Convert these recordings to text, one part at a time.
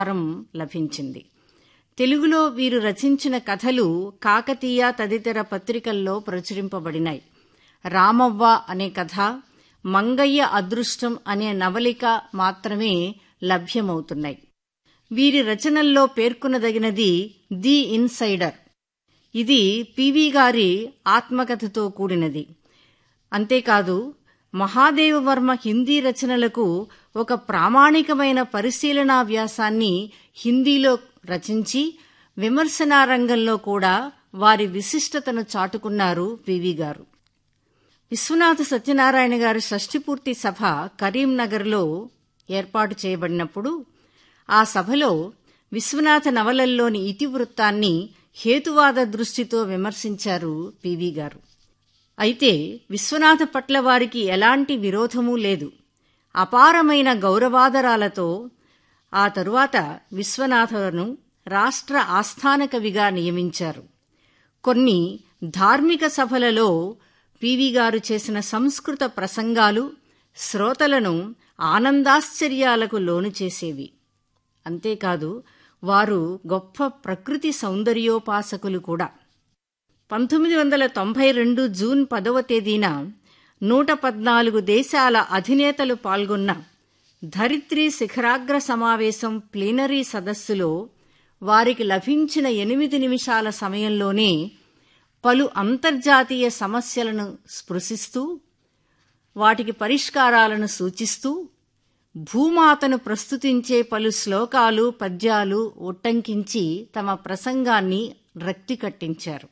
పురస్కారం లభించింది తెలుగులో వీరు రచించిన కథలు కాకతీయ తదితర పత్రికల్లో ప్రచురింపబడినాయి రామవ్వ అనే కథ మంగయ్య అదృష్టం అనే నవలిక మాత్రమే లభ్యమవుతున్నాయి వీరి రచనల్లో పేర్కొనదగినది ది ఇన్సైడర్ ఇది పివి గారి ఆత్మకథతో కూడినది అంతేకాదు మహాదేవవర్మ హిందీ రచనలకు ఒక ప్రామాణికమైన పరిశీలనా వ్యాసాన్ని హిందీలో రచించి విమర్శనా రంగంలో కూడా వారి విశిష్టతను చాటుకున్నారు పివి గారు విశ్వనాథ సత్యనారాయణ గారి షష్ఠిపూర్తి సభ కరీంనగర్లో ఏర్పాటు చేయబడినప్పుడు ఆ సభలో విశ్వనాథ నవలల్లోని ఇతివృత్తాన్ని హేతువాద దృష్టితో విమర్శించారు పివి గారు అయితే విశ్వనాథ పట్ల వారికి ఎలాంటి విరోధమూ లేదు అపారమైన గౌరవాదరాలతో ఆ తరువాత విశ్వనాథను రాష్ట్ర ఆస్థాన కవిగా నియమించారు కొన్ని ధార్మిక సభలలో పివి గారు చేసిన సంస్కృత ప్రసంగాలు శ్రోతలను ఆనందాశ్చర్యాలకు లోను చేసేవి అంతేకాదు వారు గొప్ప ప్రకృతి సౌందర్యోపాసకులు కూడా పంతొమ్మిది వందల తొంభై రెండు జూన్ పదవ తేదీన నూట పద్నాలుగు దేశాల అధినేతలు పాల్గొన్న ధరిత్రి శిఖరాగ్ర సమావేశం ప్లీనరీ సదస్సులో వారికి లభించిన ఎనిమిది నిమిషాల సమయంలోనే పలు అంతర్జాతీయ సమస్యలను స్పృశిస్తూ వాటికి పరిష్కారాలను సూచిస్తూ భూమాతను ప్రస్తుతించే పలు శ్లోకాలు పద్యాలు ఉట్టంకించి తమ ప్రసంగాన్ని రక్తి కట్టించారు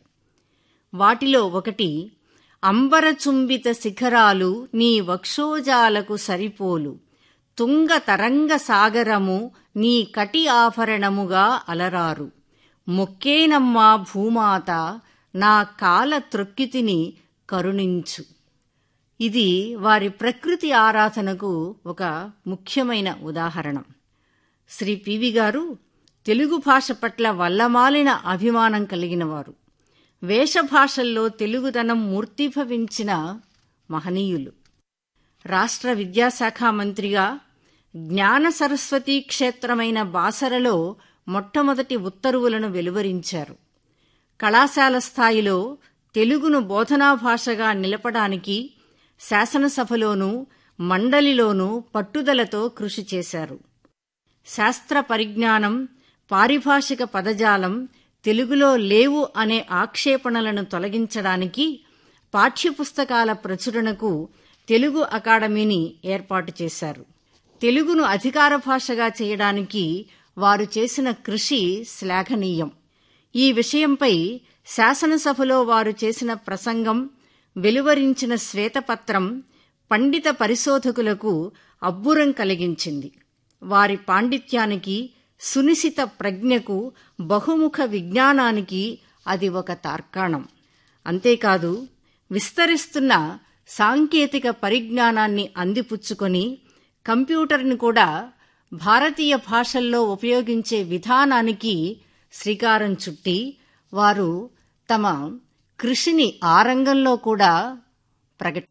వాటిలో ఒకటి అంబరచుంబిత శిఖరాలు నీ వక్షోజాలకు సరిపోలు తుంగ తరంగ సాగరము నీ కటి ఆభరణముగా అలరారు మొక్కేనమ్మా భూమాత నా కాల త్రొక్కితిని కరుణించు ఇది వారి ప్రకృతి ఆరాధనకు ఒక ముఖ్యమైన ఉదాహరణ శ్రీ పివి గారు తెలుగు భాష పట్ల వల్లమాలిన అభిమానం కలిగినవారు వేషభాషల్లో తెలుగుదనం మూర్తిభవించిన మహనీయులు రాష్ట్ర విద్యాశాఖ మంత్రిగా జ్ఞాన సరస్వతీ క్షేత్రమైన బాసరలో మొట్టమొదటి ఉత్తర్వులను వెలువరించారు కళాశాల స్థాయిలో తెలుగును బోధనా భాషగా నిలపడానికి శాసనసభలోనూ మండలిలోనూ పట్టుదలతో కృషి చేశారు శాస్త్ర పరిజ్ఞానం పారిభాషిక పదజాలం తెలుగులో లేవు అనే ఆక్షేపణలను తొలగించడానికి పాఠ్యపుస్తకాల ప్రచురణకు తెలుగు అకాడమీని ఏర్పాటు చేశారు తెలుగును అధికార భాషగా చేయడానికి వారు చేసిన కృషి శ్లాఘనీయం ఈ విషయంపై శాసనసభలో వారు చేసిన ప్రసంగం వెలువరించిన శ్వేతపత్రం పండిత పరిశోధకులకు అబ్బురం కలిగించింది వారి పాండిత్యానికి సునిశిత ప్రజ్ఞకు బహుముఖ విజ్ఞానానికి అది ఒక తార్కాణం అంతేకాదు విస్తరిస్తున్న సాంకేతిక పరిజ్ఞానాన్ని అందిపుచ్చుకొని కంప్యూటర్ని కూడా భారతీయ భాషల్లో ఉపయోగించే విధానానికి శ్రీకారం చుట్టి వారు తమ కృషిని ఆ రంగంలో కూడా ప్రకటి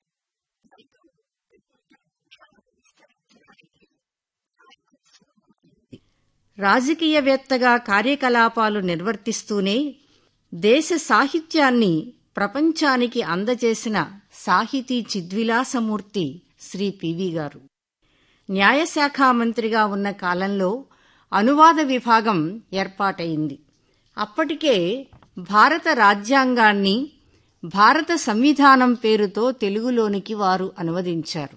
రాజకీయవేత్తగా కార్యకలాపాలు నిర్వర్తిస్తూనే దేశ సాహిత్యాన్ని ప్రపంచానికి అందజేసిన సాహితీ చిద్విలాసమూర్తి శ్రీ పివి గారు న్యాయశాఖ మంత్రిగా ఉన్న కాలంలో అనువాద విభాగం ఏర్పాటైంది అప్పటికే భారత రాజ్యాంగాన్ని భారత సంవిధానం పేరుతో తెలుగులోనికి వారు అనువదించారు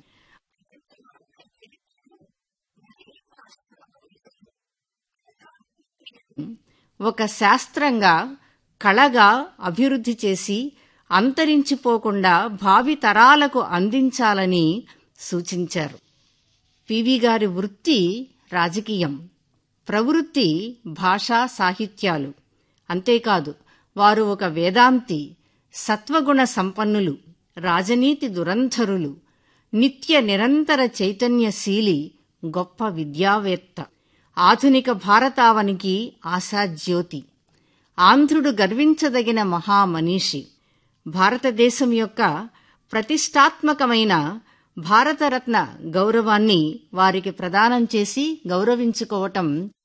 ఒక శాస్త్రంగా కళగా అభివృద్ధి చేసి అంతరించిపోకుండా భావి తరాలకు అందించాలని సూచించారు పివి గారి వృత్తి రాజకీయం ప్రవృత్తి భాషా సాహిత్యాలు అంతేకాదు వారు ఒక వేదాంతి సత్వగుణ సంపన్నులు రాజనీతి దురంధరులు నిత్య నిరంతర చైతన్యశీలి గొప్ప విద్యావేత్త ఆధునిక భారతావనికి ఆశాజ్యోతి ఆంధ్రుడు గర్వించదగిన మహామనీషి భారతదేశం యొక్క ప్రతిష్టాత్మకమైన భారతరత్న గౌరవాన్ని వారికి ప్రదానం చేసి గౌరవించుకోవటం